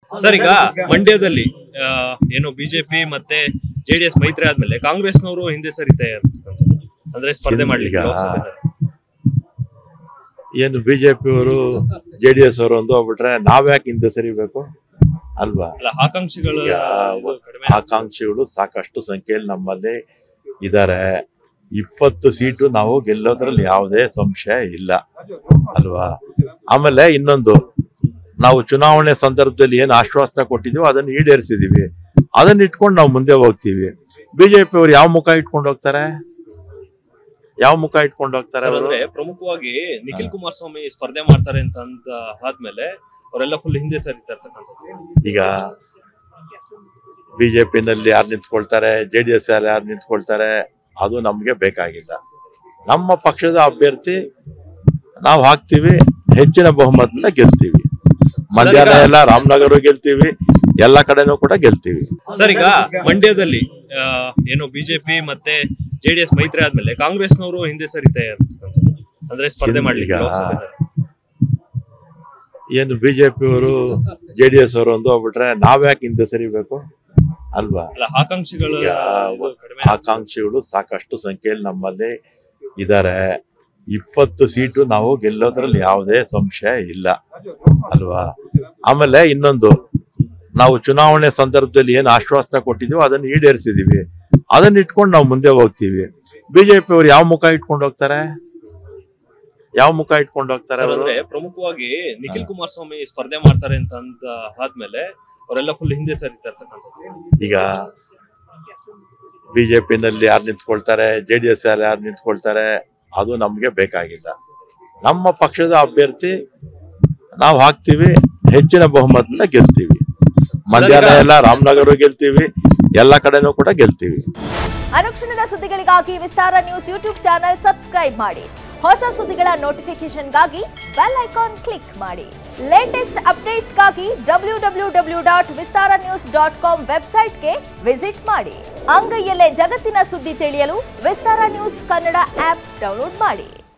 Sir ಈಗ ಮಂಡ್ಯದಲ್ಲಿ ಆ, ಏನು ಬಿಜೆಪಿ ಮತ್ತೆ ಜೆಡಿಎಸ್ ಮೈತ್ರಿ ಆದ್ಮೇಲೆ ಕಾಂಗ್ರೆಸ್ನವರು ಹಿಂದೆ ಸರಿತಾ ಇರ್ತಕ್ಕಂಥದ್ದು ಅಂದ್ರೆ ಸ್ಪರ್ಧೆ ಹಿಂದೆ ಮಾಡ್ಲಿಕ್ಕೆ ಈಗ ಲೋಕಸಭೆನಲ್ಲಿ. ಏನು ಬಿಜೆಪಿ ಅವರು ಜೆ ಡಿ ಎಸ್ ಅವರು ಒಂದು ಹೋಗ್ಬಿಟ್ರೆ ನಾವ್ಯಾಕೆ ಹಿಂದೆ ಸರಿಬೇಕು ಅಲ್ವಾ ಅಲ್ಲ ಆಕಾಂಕ್ಷಿಗಳು ಈಗ ಇದು ಕಡಿಮೆ ಆಕಾಂಕ್ಷಿಗಳು ಸಾಕಷ್ಟು ಸಂಖ್ಯೆಯಲ್ಲಿ ನಮ್ಮಲ್ಲಿ ಇದ್ದಾರೆ ಇಪ್ಪತ್ತು ಸೀಟು ನಾವು ಗೆಲ್ಲೋದ್ರಲ್ಲಿ ಯಾವುದೇ ಸಂಶಯ ಇಲ್ಲ ಅಲ್ವಾ ಆಮೇಲೆ ಇನ್ನೊಂದು ನಾವು ಚುನಾವಣೆ ಸಂದರ್ಭದಲ್ಲಿ ಏನು ಆಶ್ವಾಸನೆ ಕೊಟ್ಟಿದೀವೋ ಅದನ್ನು ಈಡೇರಿಸಿದೀವಿ ಅದನ್ನ ಇಟ್ಕೊಂಡು ನಾವು ಮುಂದೆ ಹೋಗ್ತೀವಿ ಬಿಜೆಪಿ ಅವ್ರು ಯಾವ ಮುಖ ಇಟ್ಕೊಂಡು ಹೋಗ್ತಾರೆ ಯಾವ ಮುಖ ಇಟ್ಕೊಂಡು ಹೋಗ್ತಾರೆ ಸರ್, ಅವರು ಅಂದ್ರೆ ಪ್ರಮುಖವಾಗಿ ನಿಖಿಲ್ ಕುಮಾರಸ್ವಾಮಿ ಸ್ಪರ್ಧೆ ಮಾಡ್ತಾರೆ ಅಂತ ಅಂದ ಆದ್ಮೇಲೆ ಅವರೆಲ್ಲ ಫುಲ್ ಹಿಂದೆ ಸರಿತಾ ಇರ್ತಕ್ಕಂಥದ್ದು ಈಗ ಬಿಜೆಪಿನಲ್ಲಿ ಯಾರು ನಿಂತ್ಕೊಳ್ತಾರೆ ಜೆ ಡಿ ಎಸ್ ಯಾರು ನಿಂತ್ಕೊಳ್ತಾರೆ ಅದು ನಮ್ಗೆ ಬೇಕಾಗಿಲ್ಲ ನಮ್ಮ ಪಕ್ಷದ ಅಭ್ಯರ್ಥಿ ನಾವು ಹಾಕ್ತಿವಿ ಹೆಚ್ಚಿನ ಬಹುಮತದಿಂದ ಗೆಲ್ತೀವಿ ಮಂಡ್ಯನ ಎಲ್ಲ ರಾಮನಗರ ಗೆಲ್ತೀವಿ ಎಲ್ಲ ಕಡೆನೂ ಕೂಡ ಗೆಲ್ತೀವಿ ಸರ್ ಈಗ ಮಂಡ್ಯದಲ್ಲಿ ಆ, ಏನು ಬಿಜೆಪಿ ಮತ್ತೆ ಜೆಡಿಎಸ್ ಮೈತ್ರಿ ಆದ್ಮೇಲೆ ಕಾಂಗ್ರೆಸ್ನವರು ಹಿಂದೆ ಸರಿತಾ ಇರ್ತಕ್ಕಂಥದ್ದು ಅಂದ್ರೆ ಸ್ಪರ್ಧೆ ಹಿಂದೆ ಮಾಡ್ಲಿಕ್ಕೆ ಈಗ ಲೋಕಸಭೆನಲ್ಲಿ. ಏನು ಬಿಜೆಪಿ ಅವರು ಜೆ ಡಿ ಎಸ್ ಅವರು ಒಂದು ಹೋಗ್ಬಿಟ್ರೆ ನಾವ್ಯಾಕೆ ಹಿಂದೆ ಸರಿಬೇಕು ಅಲ್ವಾ ಅಲ್ಲ ಆಕಾಂಕ್ಷಿಗಳು ಈಗ ಇದು ಕಡಿಮೆ ಆಕಾಂಕ್ಷಿಗಳು ಸಾಕಷ್ಟು ಸಂಖ್ಯೆಯಲ್ಲಿ ನಮ್ಮಲ್ಲಿ ಇದ್ದಾರೆ ಇಪ್ಪತ್ತು ಸೀಟು ನಾವು ಗೆಲ್ಲೋದ್ರಲ್ಲಿ ಯಾವುದೇ ಸಂಶಯ ಇಲ್ಲ ಅಲ್ವಾ ಆಮೇಲೆ ಇನ್ನೊಂದು ನಾವು ಚುನಾವಣೆ ಸಂದರ್ಭದಲ್ಲಿ ಏನು ಆಶ್ವಾಸನೆ ಕೊಟ್ಟಿದೀವೋ ಅದನ್ನು ಈಡೇರಿಸಿದೀವಿ ಅದನ್ನ ಇಟ್ಕೊಂಡು ನಾವು ಮುಂದೆ ಹೋಗ್ತೀವಿ ಬಿಜೆಪಿ ಅವ್ರು ಯಾವ ಮುಖ ಇಟ್ಕೊಂಡು ಹೋಗ್ತಾರೆ ಯಾವ ಮುಖ ಇಟ್ಕೊಂಡು ಹೋಗ್ತಾರೆ ಸರ್, ಅವರು ಅಂದ್ರೆ ಪ್ರಮುಖವಾಗಿ ನಿಖಿಲ್ ಕುಮಾರಸ್ವಾಮಿ ಸ್ಪರ್ಧೆ ಮಾಡ್ತಾರೆ ಅಂತ ಅಂದ ಆದ್ಮೇಲೆ ಅವರೆಲ್ಲ ಫುಲ್ ಹಿಂದೆ ಸರಿತಾ ಇರ್ತಕ್ಕಂಥದ್ದು ಈಗ ಬಿಜೆಪಿನಲ್ಲಿ ಯಾರು ನಿಂತ್ಕೊಳ್ತಾರೆ ಜೆ ಡಿ ಎಸ್ ಯಾರು ನಿಂತ್ಕೊಳ್ತಾರೆ ಅದು ನಮ್ಗೆ ಬೇಕಾಗಿಲ್ಲ ನಮ್ಮ ಪಕ್ಷದ ಅಭ್ಯರ್ಥಿ ನಾವು ಹಾಕ್ತಿವಿ ಹೆಚ್ಚಿನ ಬಹುಮತದಿಂದ ಗೆಲ್ತೀವಿ ಮಂಡ್ಯನ ಎಲ್ಲ ರಾಮನಗರ ಗೆಲ್ತೀವಿ ಎಲ್ಲ ಕಡೆನೂ ಕೂಡ ಗೆಲ್ತೀವಿ ಅನುಕ್ಷಣದ ಸುದ್ದಿಗಳಿಗಾಗಿ Vistara news YouTube channel subscribe ಮಾಡಿ ಹೊಸ ಸುದ್ದಿಗಳ ನೋಟಿಫಿಕೇಶನ್ಗಾಗಿ ಬೆಲ್ ಐಕಾನ್ ಕ್ಲಿಕ್ ಮಾಡಿ ಲೇಟೆಸ್ಟ್ ಅಪ್ಡೇಟ್ಸ್ಗಾಗಿ W W W dot Vistara news dot com ವೆಬ್ಸೈಟ್ಗೆ ವಿಸಿಟ್ ಮಾಡಿ ಅಂಗೈಯಲ್ಲೇ ಜಗತ್ತಿನ ಸುದ್ದಿ ತಿಳಿಯಲು Vistara news Kannada app download ಮಾಡಿ